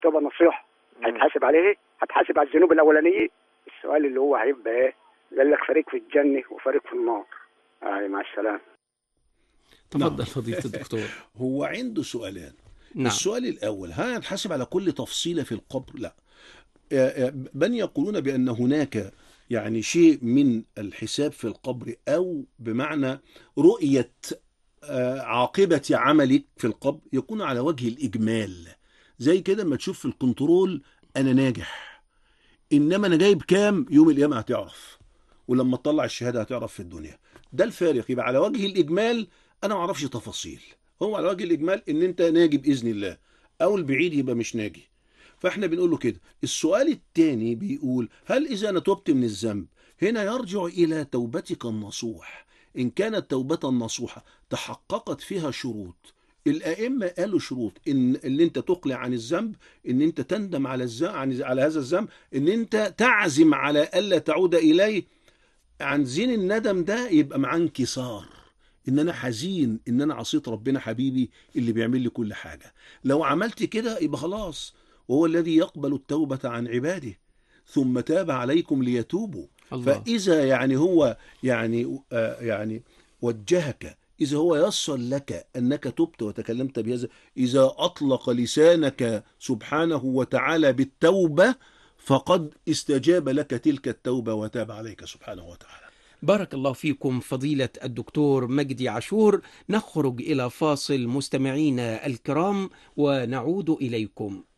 التوبه نصيحه هيتحاسب عليه إيه؟ هتحاسب على الذنوب الاولانيه السؤال اللي هو هيبقى ايه قال لك فريق في الجنه وفريق في النار آه مع السلامه تفضل فضيله الدكتور هو عنده سؤالان نعم السؤال الأول هل يتحاسب على كل تفصيلة في القبر؟ لا آه، آه، من يقولون بأن هناك يعني شيء من الحساب في القبر أو بمعنى رؤية آه، عاقبة عملك في القبر يكون على وجه الإجمال زي كده ما تشوف في الكنترول أنا ناجح إنما أنا جايب كام يوم القيامة هتعرف ولما تطلع الشهادة هتعرف في الدنيا ده الفارق يبقى على وجه الإجمال أنا ما أعرفش تفاصيل هو على وجه الإجمال إن أنت ناجي بإذن الله أو البعيد يبقى مش ناجي فاحنا بنقول له كده السؤال الثاني بيقول هل إذا أنا تبت من الذنب هنا يرجع إلى توبتك النصوح إن كانت توبة نصوحة تحققت فيها شروط الأئمة قالوا شروط إن اللي أنت تقلع عن الذنب إن أنت تندم على الذنب عن على هذا الذنب إن أنت تعزم على ألا تعود إليه عن زين الندم ده يبقى معاه انكسار ان انا حزين ان انا عصيت ربنا حبيبي اللي بيعمل لي كل حاجه لو عملت كده يبقى خلاص وهو الذي يقبل التوبه عن عباده ثم تاب عليكم ليتوبوا الله فاذا يعني هو يعني آه يعني وجهك اذا هو يصل لك انك تبت وتكلمت بهذا اذا اطلق لسانك سبحانه وتعالى بالتوبه فقد استجاب لك تلك التوبه وتاب عليك سبحانه وتعالى بارك الله فيكم فضيلة الدكتور مجدي عاشور نخرج إلى فاصل مستمعينا الكرام ونعود إليكم